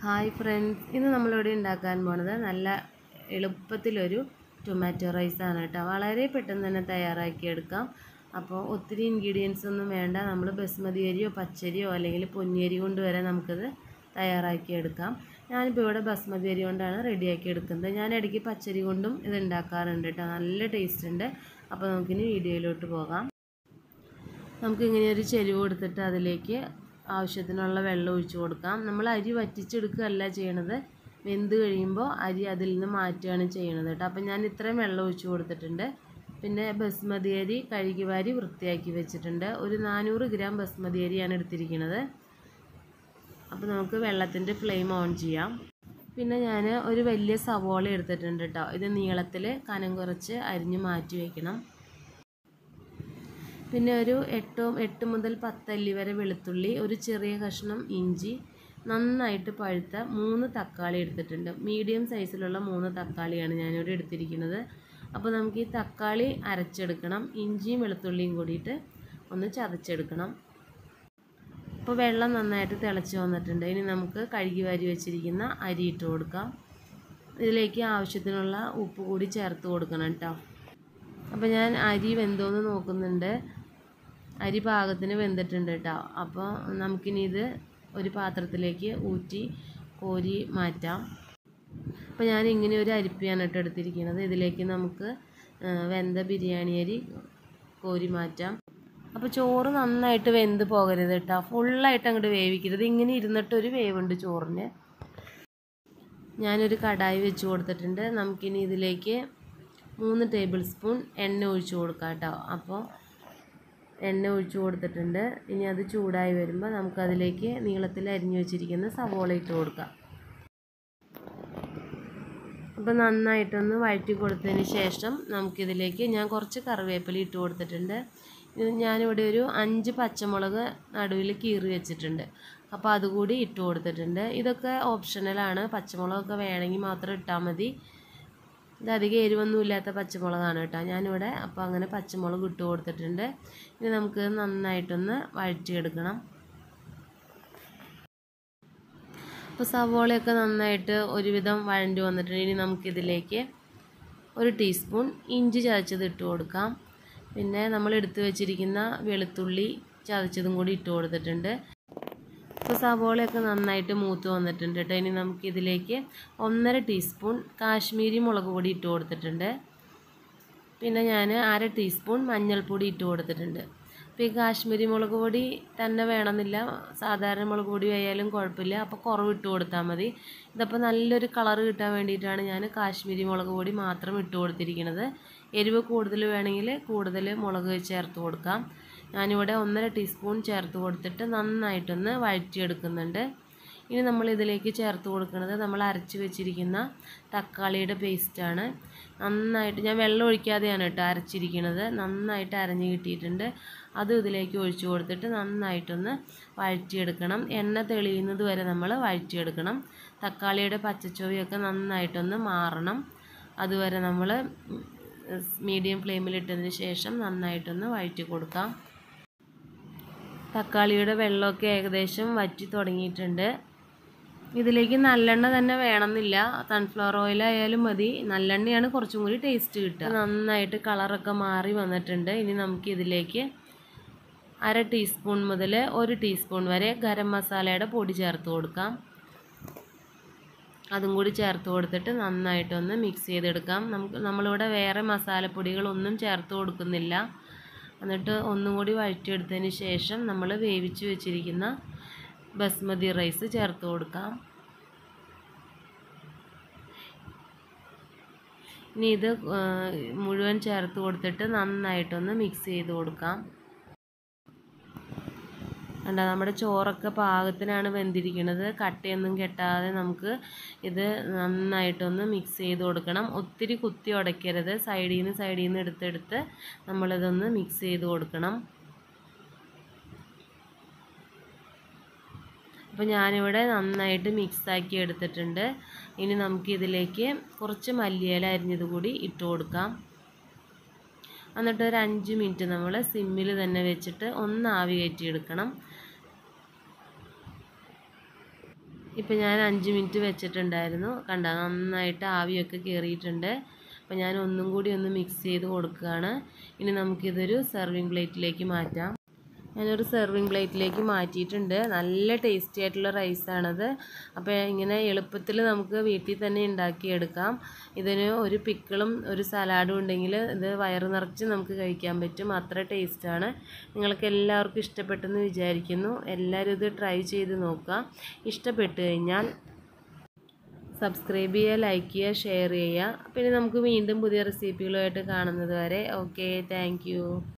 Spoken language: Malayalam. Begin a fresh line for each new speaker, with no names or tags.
ഹായ് ഫ്രണ്ട്സ് ഇന്ന് നമ്മളിവിടെ ഉണ്ടാക്കാൻ പോണത് നല്ല എളുപ്പത്തിലൊരു ടൊമാറ്റോ റൈസാണ് കേട്ടോ വളരെ പെട്ടെന്ന് തന്നെ തയ്യാറാക്കിയെടുക്കാം അപ്പോൾ ഒത്തിരി ഇൻഗ്രീഡിയൻസ് ഒന്നും വേണ്ട നമ്മൾ ബസ്മതി അരിയോ പച്ചരിയോ അല്ലെങ്കിൽ പൊന്നിയരി കൊണ്ട് വരെ നമുക്കിത് തയ്യാറാക്കിയെടുക്കാം ഞാനിപ്പോൾ ഇവിടെ ബസ്മതി അരി കൊണ്ടാണ് റെഡിയാക്കി എടുക്കുന്നത് ഞാൻ ഇടയ്ക്ക് പച്ചരി കൊണ്ടും ഇത് ഉണ്ടാക്കാറുണ്ട് കേട്ടോ നല്ല ടേസ്റ്റ് ഉണ്ട് അപ്പോൾ നമുക്കിനി വീഡിയോയിലോട്ട് പോകാം നമുക്ക് ഇങ്ങനെ ഒരു ചെരുവ് കൊടുത്തിട്ട് അതിലേക്ക് ആവശ്യത്തിനുള്ള വെള്ളം ഒഴിച്ചു കൊടുക്കാം നമ്മൾ അരി വറ്റിച്ചെടുക്കുകയല്ല ചെയ്യണത് വെന്ത് കഴിയുമ്പോൾ അരി അതിൽ നിന്ന് മാറ്റുകയാണ് ചെയ്യണത് കേട്ടോ അപ്പം ഞാൻ ഇത്രയും വെള്ളം ഒഴിച്ചു കൊടുത്തിട്ടുണ്ട് പിന്നെ ബസ്മതി അരി കഴുകി വാരി വൃത്തിയാക്കി വെച്ചിട്ടുണ്ട് ഒരു നാനൂറ് ഗ്രാം ബസ്മതി അരിയാണ് എടുത്തിരിക്കുന്നത് അപ്പോൾ നമുക്ക് വെള്ളത്തിൻ്റെ ഫ്ലെയിം ഓൺ ചെയ്യാം പിന്നെ ഞാൻ ഒരു വലിയ സവോള എടുത്തിട്ടുണ്ട് കേട്ടോ ഇത് നീളത്തിൽ കനം കുറച്ച് അരിഞ്ഞ് മാറ്റി വയ്ക്കണം പിന്നെ ഒരു എട്ടോ എട്ട് മുതൽ പത്തല്ലി വരെ വെളുത്തുള്ളി ഒരു ചെറിയ കഷ്ണം ഇഞ്ചി നന്നായിട്ട് പഴുത്ത മൂന്ന് തക്കാളി എടുത്തിട്ടുണ്ട് മീഡിയം സൈസിലുള്ള മൂന്ന് തക്കാളിയാണ് ഞാനിവിടെ എടുത്തിരിക്കുന്നത് അപ്പോൾ നമുക്ക് ഈ തക്കാളി അരച്ചെടുക്കണം ഇഞ്ചിയും വെളുത്തുള്ളിയും കൂടിയിട്ട് ഒന്ന് ചതച്ചെടുക്കണം അപ്പോൾ വെള്ളം നന്നായിട്ട് തിളച്ച് വന്നിട്ടുണ്ട് ഇനി നമുക്ക് കഴുകി വാരി വെച്ചിരിക്കുന്ന അരി ഇട്ട് കൊടുക്കാം ഇതിലേക്ക് ആവശ്യത്തിനുള്ള ഉപ്പ് കൂടി ചേർത്ത് കൊടുക്കണം കേട്ടോ അപ്പോൾ ഞാൻ അരി വെന്തോന്ന് നോക്കുന്നുണ്ട് അരി പാകത്തിന് വെന്തിട്ടുണ്ട് കേട്ടോ അപ്പോൾ നമുക്കിനി ഇത് ഒരു പാത്രത്തിലേക്ക് ഊറ്റി കോരി മാറ്റാം അപ്പോൾ ഞാൻ ഇങ്ങനെ ഒരു അരിപ്പിയാണ് കേട്ടോ എടുത്തിരിക്കുന്നത് ഇതിലേക്ക് നമുക്ക് വെന്ത ബിരിയാണി അരി കോരി മാറ്റാം അപ്പോൾ ചോറ് നന്നായിട്ട് വെന്ത് പോകരുത് കേട്ടോ ഫുള്ളായിട്ട് അങ്ങോട്ട് വേവിക്കരുത് ഇങ്ങനെ ഇരുന്നിട്ടൊരു വേവുണ്ട് ചോറിന് ഞാനൊരു കടായി വെച്ച് കൊടുത്തിട്ടുണ്ട് നമുക്കിനി ഇതിലേക്ക് മൂന്ന് ടേബിൾ സ്പൂൺ എണ്ണ ഒഴിച്ച് കൊടുക്കാം കേട്ടോ അപ്പോൾ എണ്ണ ഒഴിച്ച് കൊടുത്തിട്ടുണ്ട് ഇനി അത് ചൂടായി വരുമ്പോൾ നമുക്കതിലേക്ക് നീളത്തിൽ അരിഞ്ഞു വെച്ചിരിക്കുന്ന സവോള ഇട്ട് കൊടുക്കാം അപ്പോൾ നന്നായിട്ടൊന്ന് വഴറ്റി കൊടുത്തതിന് ശേഷം നമുക്കിതിലേക്ക് ഞാൻ കുറച്ച് കറിവേപ്പില ഇട്ട് കൊടുത്തിട്ടുണ്ട് ഇത് ഞാനിവിടെ ഒരു അഞ്ച് പച്ചമുളക് നടുവിൽ കീറി വെച്ചിട്ടുണ്ട് അപ്പോൾ അതുകൂടി ഇട്ട് കൊടുത്തിട്ടുണ്ട് ഇതൊക്കെ ഓപ്ഷണലാണ് പച്ചമുളകൊക്കെ വേണമെങ്കിൽ മാത്രം ഇട്ടാൽ മതി ഇത് അധികം എരിവൊന്നും ഇല്ലാത്ത പച്ചമുളകാണ് കേട്ടോ ഞാനിവിടെ അപ്പോൾ അങ്ങനെ പച്ചമുളക് ഇട്ട് കൊടുത്തിട്ടുണ്ട് ഇനി നമുക്ക് നന്നായിട്ടൊന്ന് വഴറ്റിയെടുക്കണം അപ്പോൾ സവോളയൊക്കെ നന്നായിട്ട് ഒരുവിധം വഴണ്ടി വന്നിട്ടുണ്ട് ഇനി നമുക്കിതിലേക്ക് ഒരു ടീസ്പൂൺ ഇഞ്ചി ചതച്ചത് ഇട്ട് കൊടുക്കാം പിന്നെ നമ്മൾ എടുത്തു വെച്ചിരിക്കുന്ന വെളുത്തുള്ളി ചതച്ചതും കൂടി ഇട്ട് കൊടുത്തിട്ടുണ്ട് ഇപ്പോൾ സവോളയൊക്കെ നന്നായിട്ട് മൂത്ത് വന്നിട്ടുണ്ട് കേട്ടോ ഇനി നമുക്കിതിലേക്ക് ഒന്നര ടീസ്പൂൺ കാശ്മീരി മുളക് പൊടി ഇട്ട് കൊടുത്തിട്ടുണ്ട് പിന്നെ ഞാൻ അര ടീസ്പൂൺ മഞ്ഞൾപ്പൊടി ഇട്ട് കൊടുത്തിട്ടുണ്ട് അപ്പോൾ ഈ കാശ്മീരി മുളക് പൊടി തന്നെ വേണമെന്നില്ല സാധാരണ മുളക് പൊടി ആയാലും കുഴപ്പമില്ല അപ്പോൾ കുറവ് ഇട്ട് കൊടുത്താൽ മതി ഇതപ്പോൾ നല്ലൊരു കളർ കിട്ടാൻ വേണ്ടിയിട്ടാണ് ഞാൻ കാശ്മീരി മുളക് പൊടി മാത്രം ഇട്ട് കൊടുത്തിരിക്കുന്നത് എരിവ് കൂടുതൽ വേണമെങ്കിൽ കൂടുതൽ മുളക് ചേർത്ത് കൊടുക്കാം ഞാനിവിടെ ഒന്നര ടീസ്പൂൺ ചേർത്ത് കൊടുത്തിട്ട് നന്നായിട്ടൊന്ന് വഴറ്റിയെടുക്കുന്നുണ്ട് ഇനി നമ്മൾ ഇതിലേക്ക് ചേർത്ത് കൊടുക്കുന്നത് നമ്മൾ അരച്ച് വെച്ചിരിക്കുന്ന തക്കാളിയുടെ പേസ്റ്റാണ് നന്നായിട്ട് ഞാൻ വെള്ളം ഒഴിക്കാതെയാണ് കേട്ടോ അരച്ചിരിക്കുന്നത് നന്നായിട്ട് അരഞ്ഞ് കിട്ടിയിട്ടുണ്ട് അതും ഇതിലേക്ക് ഒഴിച്ചു കൊടുത്തിട്ട് നന്നായിട്ടൊന്ന് വഴറ്റിയെടുക്കണം എണ്ണ തെളിയുന്നത് വരെ നമ്മൾ വഴറ്റിയെടുക്കണം തക്കാളിയുടെ പച്ചച്ചോവിയൊക്കെ നന്നായിട്ടൊന്ന് മാറണം അതുവരെ നമ്മൾ മീഡിയം ഫ്ലെയിമിലിട്ടതിന് ശേഷം നന്നായിട്ടൊന്ന് വഴറ്റി കൊടുക്കാം തക്കാളിയുടെ വെള്ളമൊക്കെ ഏകദേശം വറ്റി തുടങ്ങിയിട്ടുണ്ട് ഇതിലേക്ക് നല്ലെണ്ണ തന്നെ വേണമെന്നില്ല സൺഫ്ലവർ ഓയിൽ ആയാലും മതി നല്ലെണ്ണയാണ് കുറച്ചും കൂടി ടേസ്റ്റ് കിട്ടുക നന്നായിട്ട് കളറൊക്കെ മാറി വന്നിട്ടുണ്ട് ഇനി നമുക്ക് ഇതിലേക്ക് അര ടീസ്പൂൺ മുതൽ ഒരു ടീസ്പൂൺ വരെ ഗരം മസാലയുടെ പൊടി ചേർത്ത് കൊടുക്കാം അതും കൂടി ചേർത്ത് കൊടുത്തിട്ട് നന്നായിട്ടൊന്ന് മിക്സ് ചെയ്തെടുക്കാം നമുക്ക് നമ്മളിവിടെ വേറെ മസാലപ്പൊടികളൊന്നും ചേർത്ത് കൊടുക്കുന്നില്ല എന്നിട്ട് ഒന്നും കൂടി വഴറ്റിയെടുത്തതിന് ശേഷം നമ്മൾ വേവിച്ച് വെച്ചിരിക്കുന്ന ബസ്മതി റൈസ് ചേർത്ത് കൊടുക്കാം ഇനി ഇത് മുഴുവൻ ചേർത്ത് കൊടുത്തിട്ട് നന്നായിട്ടൊന്ന് മിക്സ് ചെയ്ത് കൊടുക്കാം കണ്ട നമ്മുടെ ചോറൊക്കെ പാകത്തിനാണ് വെന്തിരിക്കുന്നത് കട്ടയൊന്നും കെട്ടാതെ നമുക്ക് ഇത് നന്നായിട്ടൊന്ന് മിക്സ് ചെയ്ത് കൊടുക്കണം ഒത്തിരി കുത്തി ഉടയ്ക്കരുത് സൈഡിൽ നിന്ന് സൈഡിൽ നിന്ന് എടുത്തെടുത്ത് നമ്മളിതൊന്ന് മിക്സ് ചെയ്ത് കൊടുക്കണം അപ്പോൾ ഞാനിവിടെ നന്നായിട്ട് മിക്സാക്കി എടുത്തിട്ടുണ്ട് ഇനി നമുക്കിതിലേക്ക് കുറച്ച് മല്ലിയില അരിഞ്ഞത് കൂടി ഇട്ട് കൊടുക്കാം എന്നിട്ട് ഒരു അഞ്ച് മിനിറ്റ് നമ്മൾ സിമ്മിൽ തന്നെ വെച്ചിട്ട് ഒന്ന് ആവി കയറ്റിയെടുക്കണം ഇപ്പം ഞാൻ അഞ്ച് മിനിറ്റ് വെച്ചിട്ടുണ്ടായിരുന്നു കണ്ട നന്നായിട്ട് ആവിയൊക്കെ കയറിയിട്ടുണ്ട് അപ്പം ഞാൻ ഒന്നും കൂടി ഒന്ന് മിക്സ് ചെയ്ത് കൊടുക്കുകയാണ് ഇനി നമുക്കിതൊരു സെർവിങ് പ്ലേറ്റിലേക്ക് മാറ്റാം ഞാനൊരു സെർവിങ് പ്ലേറ്റിലേക്ക് മാറ്റിയിട്ടുണ്ട് നല്ല ടേസ്റ്റി ആയിട്ടുള്ള റൈസാണത് അപ്പോൾ ഇങ്ങനെ എളുപ്പത്തിൽ നമുക്ക് വീട്ടിൽ തന്നെ ഉണ്ടാക്കിയെടുക്കാം ഇതിന് ഒരു പിക്കിളും ഒരു സലാഡും ഉണ്ടെങ്കിൽ ഇത് വയറ് നിറച്ച് നമുക്ക് കഴിക്കാൻ പറ്റും അത്ര ടേസ്റ്റാണ് നിങ്ങൾക്ക് എല്ലാവർക്കും ഇഷ്ടപ്പെട്ടെന്ന് വിചാരിക്കുന്നു എല്ലാവരും ഇത് ട്രൈ ചെയ്ത് നോക്കുക ഇഷ്ടപ്പെട്ട് കഴിഞ്ഞാൽ സബ്സ്ക്രൈബ് ചെയ്യുക ലൈക്ക് ചെയ്യുക ഷെയർ ചെയ്യുക പിന്നെ നമുക്ക് വീണ്ടും പുതിയ റെസിപ്പികളുമായിട്ട് കാണുന്നത് വരെ ഓക്കെ താങ്ക്